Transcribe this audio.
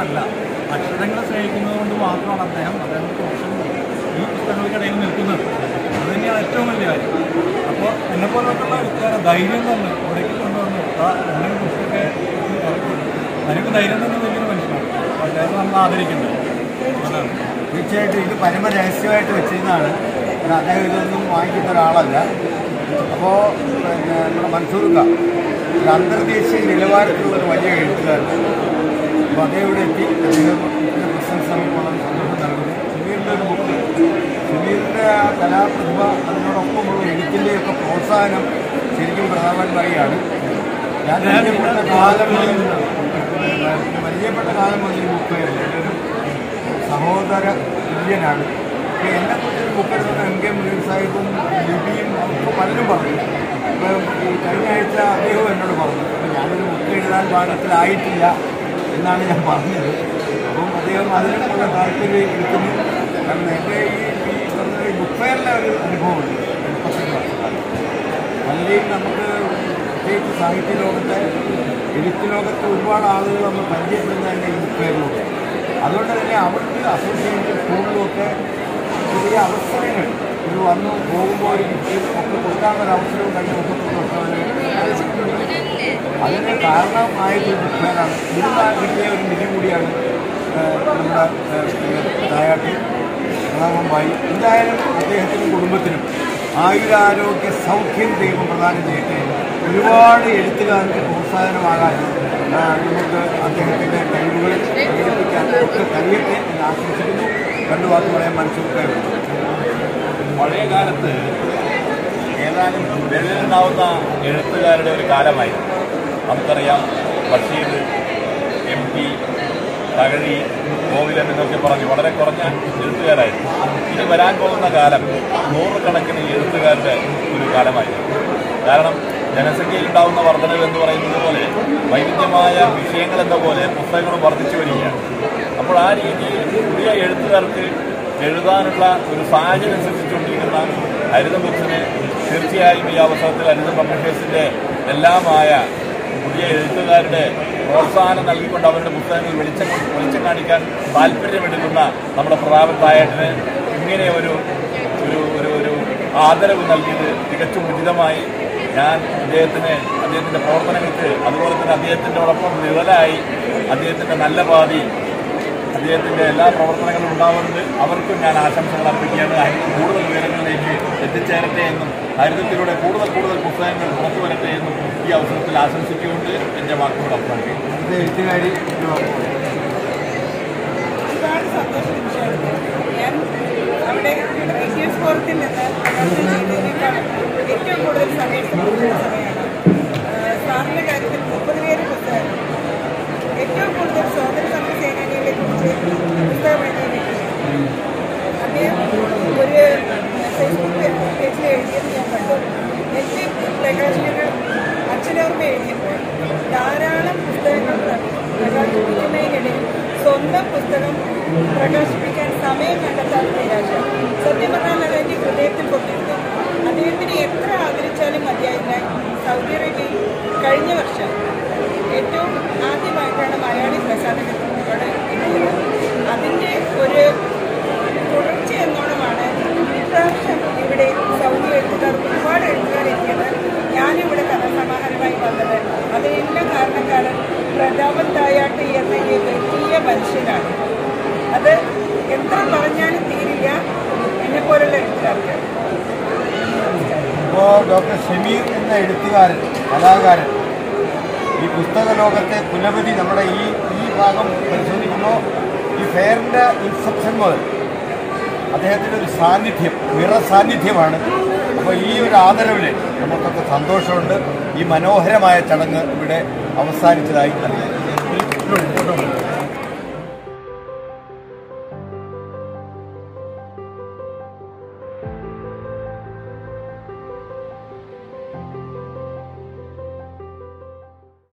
മാത്രമല്ല അക്ഷരങ്ങളെ സ്നേഹിക്കുന്നത് കൊണ്ട് മാത്രമാണ് അദ്ദേഹം അദ്ദേഹം പ്രൊഫഷൻ ഈ പുസ്തകങ്ങൾക്കിടയിൽ നിൽക്കുന്നത് അത് തന്നെയാണ് ഏറ്റവും വലിയ കാര്യം അപ്പോൾ എന്നെ പോലുള്ള എഴുത്തുകാരെ ധൈര്യം തന്നെ ഇവിടേക്ക് കൊണ്ടുവന്ന് ആ എന്തെങ്കിലും പുസ്തകമൊക്കെ അതിനൊക്കെ ധൈര്യം തന്നെ വലിയൊരു മനുഷ്യനാണ് അപ്പോൾ അദ്ദേഹത്തെ നമ്മൾ ആദരിക്കുന്നത് അതാണ് തീർച്ചയായിട്ടും ഇത് പരമ രഹസ്യമായിട്ട് വെച്ചിരുന്നതാണ് കാരണം അദ്ദേഹം ഇതൊന്നും വാങ്ങിക്കുന്ന ഒരാളല്ല അപ്പോൾ പിന്നെ നമ്മുടെ മൻസൂർക്ക ഒരു അന്തർദേശീയ നിലവാരത്തിലുള്ള ഒരു വലിയ എഴുത്തുകാരനാണ് അപ്പോൾ അദ്ദേഹം ഇവിടെ എത്തി അദ്ദേഹത്തിൻ്റെ പ്രസൻസ് നമുക്ക് വളരെ സന്തോഷം നൽകുന്നു ഷമീറിൻ്റെ ഒരു ബുക്ക് ഷമീറിൻ്റെ ആ കലാപ്രതിഭ അതിനോടൊപ്പമുള്ള എഴുത്തിൻ്റെയൊക്കെ പ്രോത്സാഹനം ശരിക്കും പ്രധാനമാൻ പറയുകയാണ് ഞാൻ പരിചയപ്പെട്ട കാലം മുതൽ പരിചയപ്പെട്ട കാലം മുതൽ ഈ ബുക്ക് എൻ്റെ ഒരു സഹോദര തുല്യനാണ് അപ്പോൾ എന്നെ കുറിച്ചൊരു ബുക്ക് എടുത്തത് എം കെ മുനീർ സാഹിബും ലിപിയും ഒക്കെ പലരും പറഞ്ഞു അപ്പോൾ ഈ കഴിഞ്ഞ ആഴ്ച അദ്ദേഹവും എന്നോട് പറഞ്ഞു അപ്പോൾ ഞാനൊരു ബുക്ക് എഴുതാൻ പാകത്തിലായിട്ടില്ല എന്നാണ് ഞാൻ പറഞ്ഞത് അപ്പം അദ്ദേഹം അതിനുള്ള താല്പര്യം എടുക്കുന്നു കാരണം എൻ്റെ ഈ ഈ പറഞ്ഞ ഈ ബുക്ക് ഫെയറിലെ ഒരു അനുഭവമുണ്ട് മുപ്പത്തെട്ട് വർഷക്കാലം പലരെയും നമുക്ക് പ്രത്യേകിച്ച് സാഹിത്യ ലോകത്തെ എഴുത്ത് ലോകത്തെ ഒരുപാട് ആളുകൾ നമ്മൾ പരിചയപ്പെടുന്ന തന്നെ ഈ ബുക്ക് ഫെയറിലൂടെ അതുകൊണ്ട് തന്നെ അവർക്ക് അസോസിയേഷൻ സ്കൂളിലുമൊക്കെ ചെറിയ അവസരങ്ങൾ ഇത് വന്നു പോകുമ്പോൾ ഒരു ഗിഫ്റ്റ് ഒക്കെ കൊടുക്കാനുള്ള ഒരു അവസരവും കഴിഞ്ഞ മുപ്പത്തൊന്ന് വർഷം അതിന് കാരണമായത് ഈ ബുക്ക് ഫെയറാണ് ഇതിന് കിട്ടിയ ഒരു നിധി കൂടിയാണ് ഏഹ്, നമ്മുടെ നായാട്ടി പ്രധാനമായി എന്തായാലും അദ്ദേഹത്തിനും കുടുംബത്തിനും ആയുരാരോഗ്യ സൗഖ്യം ദൈവം പ്രദാനം ചെയ്യട്ടെ ഒരുപാട് എഴുത്തുകാർക്ക് പ്രോത്സാഹനമാകാൻ ആ, നമുക്ക് അദ്ദേഹത്തിൻ്റെ കഴിവുകൾ പ്രകടിപ്പിക്കാൻ ഒക്കെ കഴിയട്ടെ എന്ന് ആശംസിക്കുന്നു രണ്ടു വാക്കുകളെ മനസ്സിലാക്കാൻ പഴയ കാലത്ത് ഏതാനും വിരലിലുണ്ടാവുന്ന എഴുത്തുകാരുടെ ഒരു കാലമായി നമുക്കറിയാം ബഷീർ എം പി തകഴി കോവിലൻ എന്നൊക്കെ പറഞ്ഞ് വളരെ കുറഞ്ഞ എഴുത്തുകാരായിരുന്നു ഇനി വരാൻ പോകുന്ന കാലം നൂറുകണക്കിന് എഴുത്തുകാരുടെ ഒരു കാലമായിരുന്നു കാരണം ജനസംഖ്യയിൽ ഉണ്ടാവുന്ന വർധനവ് എന്ന് പറയുന്നത് പോലെ വൈവിധ്യമായ വിഷയങ്ങൾ എന്ന പോലെ പുസ്തകങ്ങൾ വർദ്ധിച്ചു വരികയാണ് അപ്പോൾ ആ രീതിയിൽ പുതിയ എഴുത്തുകാർക്ക് എഴുതാനുള്ള ഒരു സാഹചര്യം സൃഷ്ടിച്ചുകൊണ്ടിരിക്കുന്ന ഹരിത ബുക്സിന് തീർച്ചയായും ഈ അവസരത്തിൽ ഹരിത പബ്ലിഷേഴ്സിന്റെ എല്ലാമായ പുതിയ എഴുത്തുകാരുടെ പ്രോത്സാഹനം നൽകിക്കൊണ്ട് അവരുടെ പുസ്തകങ്ങൾ വെളിച്ചം വെളിച്ചം കാണിക്കാൻ താല്പര്യമെടുക്കുന്ന നമ്മുടെ പ്രതാപൻ തായേട്ടന് ഇങ്ങനെ ഒരു ഒരു ഒരു ഒരു ആദരവ് നൽകിയത് തികച്ചും ഉചിതമായി ഞാൻ അദ്ദേഹത്തിന് അദ്ദേഹത്തിന്റെ പ്രവർത്തനങ്ങൾക്ക് അതുപോലെ തന്നെ അദ്ദേഹത്തിനോടൊപ്പം നിഴലായി അദ്ദേഹത്തിന്റെ നല്ല പാതി അദ്ദേഹത്തിന്റെ എല്ലാ പ്രവർത്തനങ്ങളും ഉണ്ടാവുന്നത് അവർക്കും ഞാൻ ആശംസകൾ അർപ്പിക്കുകയാണ് ഹരിതം കൂടുതൽ ഉയരങ്ങളിലേക്ക് എത്തിച്ചേരട്ടെ എന്നും ഹരിതത്തിലൂടെ കൂടുതൽ കൂടുതൽ പുസ്തകങ്ങൾ പുറത്തു വരട്ടെ എന്നും ഈ അവസരത്തിൽ ആശംസിച്ചുകൊണ്ട് എൻ്റെ വാക്കുകൾ അവസാനിക്കും ഇത് എഴുത്തുകാരി ഒരു വാക്കുകൾ. ഒരുപാട് സന്തോഷം നിമിഷമായിരുന്നു ഞാൻ അവിടെ റേഷ്യസ് ഫോറത്തിൽ നിന്ന് പ്രവർത്തനം ചെയ്തതിനേക്കാളും ഏറ്റവും കൂടുതൽ സമയം സമയമാണ് സാറിൻ്റെ കാര്യത്തിൽ മുപ്പത് പേര് പുസ്തകം ഏറ്റവും കൂടുതൽ സ്വാതന്ത്ര്യ സമര സേനാനികളെ കുറിച്ച് പുസ്തകം എഴുതിയ വ്യക്തിയാണ് അദ്ദേഹം ഒരു ഫേസ്ബുക്ക് പേജിൽ എഴുതിയത് ഞാൻ കണ്ടു എൻ്റെ പ്രകാശനങ്ങൾ അച്ഛനോർമ്മ എഴുതിയപ്പോൾ ധാരാളം പുസ്തകങ്ങൾ പ്ര- പ്രകാശിപ്പിക്കുന്നതിനിടയിൽ സ്വന്തം പുസ്തകം പ്രകാശിപ്പിക്കാൻ സമയം കണ്ടെത്താൻ നിരാശ സത്യം പറഞ്ഞാൽ അത് എൻ്റെ ഹൃദയത്തിൽ കൊണ്ടിരുന്നു അദ്ദേഹത്തിനെ എത്ര ആദരിച്ചാലും മതിയായില്ല സൗദി അറേബ്യയിൽ കഴിഞ്ഞ വർഷം ഏറ്റവും ആദ്യമായിട്ടാണ് മലയാളി പ്രസാധനത്തിനോട് എത്തിയത് അതിൻ്റെ ഒരു തുടർച്ച എന്നോണമാണ് ഇപ്രാവശ്യം ഇവിടെ സൗദി എഴുത്തുകാർക്ക് ഒരുപാട് എഴുത്തുകാർ എത്തിയത് ഞാനിവിടെ കഥാസമാഹാരമായി വന്നത് അതിനെല്ലാം കാരണക്കാരൻ പ്രതാപൻ തായാട്ട് എന്ന ഈ വലിയ മനുഷ്യനാണ് അത് എത്ര പറഞ്ഞാലും തീരില്ല എന്നെപ്പോലുള്ള എഴുത്തുകാർക്ക് ഇപ്പോൾ ഡോക്ടർ ഷമീർ എന്ന എഴുത്തുകാരൻ കലാകാരൻ ഈ പുസ്തക ലോകത്തെ പുനപതി നമ്മുടെ ഈ ഈ ഭാഗം പരിശോധിക്കുമ്പോൾ ഈ ഫെയറിൻ്റെ ഇൻസെപ്ഷൻ മുതൽ അദ്ദേഹത്തിൻ്റെ ഒരു സാന്നിധ്യം നിറ സാന്നിധ്യമാണ് അപ്പോൾ ഈ ഒരു ആദരവിൽ നമുക്കൊക്കെ സന്തോഷമുണ്ട് ഈ മനോഹരമായ ചടങ്ങ് ഇവിടെ അവസാനിച്ചതായി അറിയാം